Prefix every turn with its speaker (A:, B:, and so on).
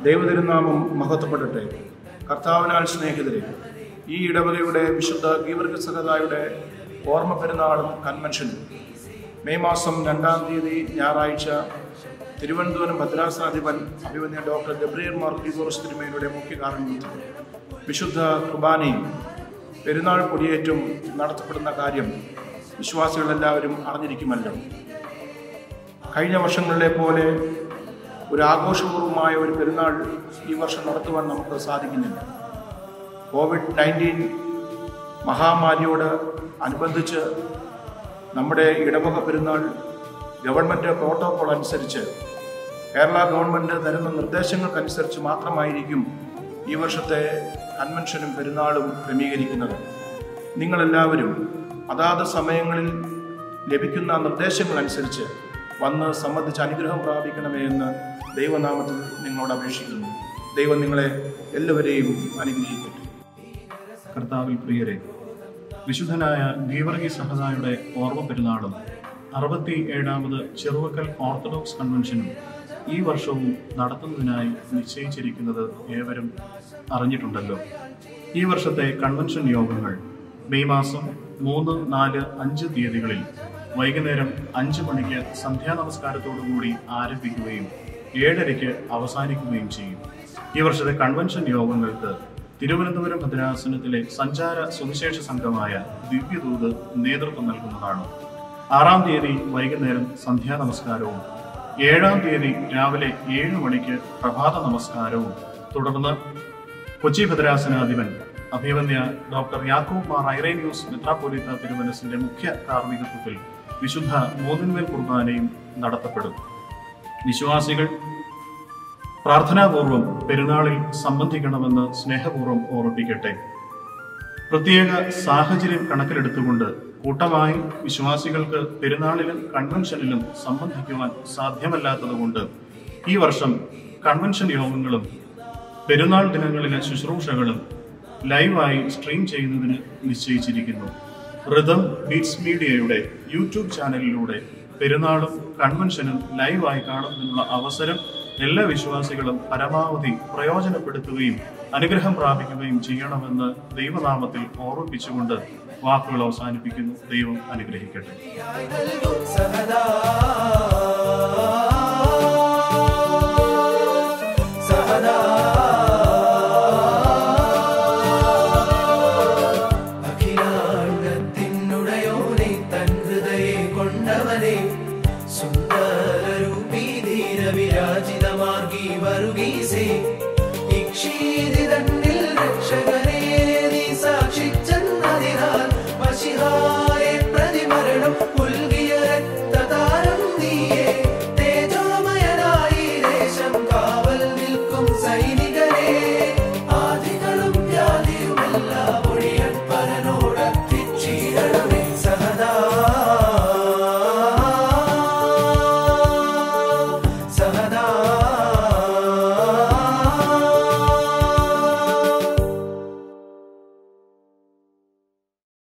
A: ദൈവതിരുനാമം മഹത്വപ്പെടട്ടെ കർത്താവിനാൽ സ്നേഹിതരെ ഈ ഇടവകയുടെ വിശുദ്ധ ഗീവർഗ സഹതായുടെ ഓർമ്മ പെരുന്നാളും കൺവെൻഷനും മെയ് മാസം രണ്ടാം തീയതി ഞായറാഴ്ച തിരുവനന്തപുരം ഭദ്രാസനാധിപൻ അഭിമന്യ ഡോക്ടർ ഗബ്രിയൽ മാർ ഗ്രിഗോറസ് തിരുമേനിയുടെ മുഖ്യ കാരണത്തിൽ വിശുദ്ധ കുർബാനയും പെരുന്നാൾ കൊടിയേറ്റും നടത്തപ്പെടുന്ന കാര്യം വിശ്വാസികളെല്ലാവരും അറിഞ്ഞിരിക്കുമല്ലോ കഴിഞ്ഞ വർഷങ്ങളിലെ പോലെ ഒരു ആഘോഷപൂർവമായ ഒരു പെരുന്നാൾ ഈ വർഷം നടത്തുവാൻ നമുക്ക് സാധിക്കുന്നില്ല കോവിഡ് നയൻറ്റീൻ മഹാമാരിയോട് അനുബന്ധിച്ച് നമ്മുടെ ഇടവക പെരുന്നാൾ ഗവൺമെൻറ് പ്രോട്ടോകോൾ അനുസരിച്ച് കേരള ഗവൺമെൻറ് തരുന്ന നിർദ്ദേശങ്ങൾക്കനുസരിച്ച് മാത്രമായിരിക്കും ഈ വർഷത്തെ കൺവെൻഷനും പെരുന്നാളും ക്രമീകരിക്കുന്നത് നിങ്ങളെല്ലാവരും അതാത് സമയങ്ങളിൽ ലഭിക്കുന്ന നിർദ്ദേശങ്ങൾ അനുസരിച്ച് വന്ന് സംബന്ധിച്ച് അനുഗ്രഹം പ്രാപിക്കണമേ എന്ന് ദൈവനാമത്തിൽ നിങ്ങളോട് അപേക്ഷിക്കുന്നു ദൈവം നിങ്ങളെ എല്ലാവരെയും അനുഗ്രഹിക്കട്ടെ
B: കർത്താവിൽ പ്രിയരെ വിശുദ്ധനായ ഗീവർഗി സഹതായുടെ ഓർമ്മ പെരുന്നാളും അറുപത്തി ഏഴാമത് ചെറുവക്കൽ ഓർത്തഡോക്സ് കൺവെൻഷനും ഈ വർഷവും നടത്തുന്നതിനായി നിശ്ചയിച്ചിരിക്കുന്നത് ഏവരും അറിഞ്ഞിട്ടുണ്ടല്ലോ ഈ വർഷത്തെ കൺവെൻഷൻ യോഗങ്ങൾ മെയ് മാസം മൂന്ന് നാല് അഞ്ച് തീയതികളിൽ വൈകുന്നേരം അഞ്ച് മണിക്ക് സന്ധ്യാ നമസ്കാരത്തോടുകൂടി ആരംഭിക്കുകയും ഏഴരയ്ക്ക് അവസാനിക്കുകയും ചെയ്യും ഈ വർഷത്തെ കൺവെൻഷൻ യോഗങ്ങൾക്ക് തിരുവനന്തപുരം ഭദ്രാസനത്തിലെ സഞ്ചാര സുവിശേഷ സംഘമായ ദിവ്യദൂത് നേതൃത്വം നൽകുന്നതാണ് ആറാം തീയതി വൈകുന്നേരം സന്ധ്യാ നമസ്കാരവും ഏഴാം തീയതി രാവിലെ ഏഴ് മണിക്ക് പ്രഭാത നമസ്കാരവും തുടർന്ന് കൊച്ചി ഭദ്രാസനാധിപൻ അഭിമന്യ ഡോക്ടർ യാക്കൂബ് മാർ ഐറേനിയൂസ് മെത്രാപ്പൊലിത്ത തിരുമനസിന്റെ മുഖ്യ കാർമ്മികത്വത്തിൽ വിശുദ്ധ മൂന്നിന്മേൽ കുർബാനയും നടത്തപ്പെടും വിശ്വാസികൾ പ്രാർത്ഥനാപൂർവം പെരുന്നാളിൽ സംബന്ധിക്കണമെന്ന് സ്നേഹപൂർവ്വം ഓർമ്മിപ്പിക്കട്ടെ പ്രത്യേക സാഹചര്യം കണക്കിലെടുത്തുകൊണ്ട് കൂട്ടമായി വിശ്വാസികൾക്ക് പെരുന്നാളിലും കൺവെൻഷനിലും സംബന്ധിക്കുവാൻ സാധ്യമല്ലാത്തതുകൊണ്ട് ഈ വർഷം കൺവെൻഷൻ യോഗങ്ങളും പെരുന്നാൾ ദിനങ്ങളിലെ ശുശ്രൂഷകളും ലൈവായി സ്ട്രീം ചെയ്യുന്നതിന് നിശ്ചയിച്ചിരിക്കുന്നു റിതം ബീറ്റ്സ് മീഡിയയുടെ യൂട്യൂബ് ചാനലിലൂടെ പെരുന്നാളും കൺവെൻഷനും ലൈവായി കാണുന്നതിനുള്ള അവസരം എല്ലാ വിശ്വാസികളും പരമാവധി പ്രയോജനപ്പെടുത്തുകയും അനുഗ്രഹം പ്രാപിക്കുകയും ചെയ്യണമെന്ന് ദൈവനാമത്തിൽ ഓർമ്മിപ്പിച്ചുകൊണ്ട് വാക്കുകൾ അവസാനിപ്പിക്കുന്നു ദൈവം അനുഗ്രഹിക്കട്ടെ
C: സഹദാ സഹദാ അഖിലാണ്ടത്തിനുടയോനെ തൻ ഹൃദയെ കൊണ്ടവനെ സുന്ദരൂപീ ധീര വിരാജിത മാർഗീ വരുകീസേ ഇക്ഷീര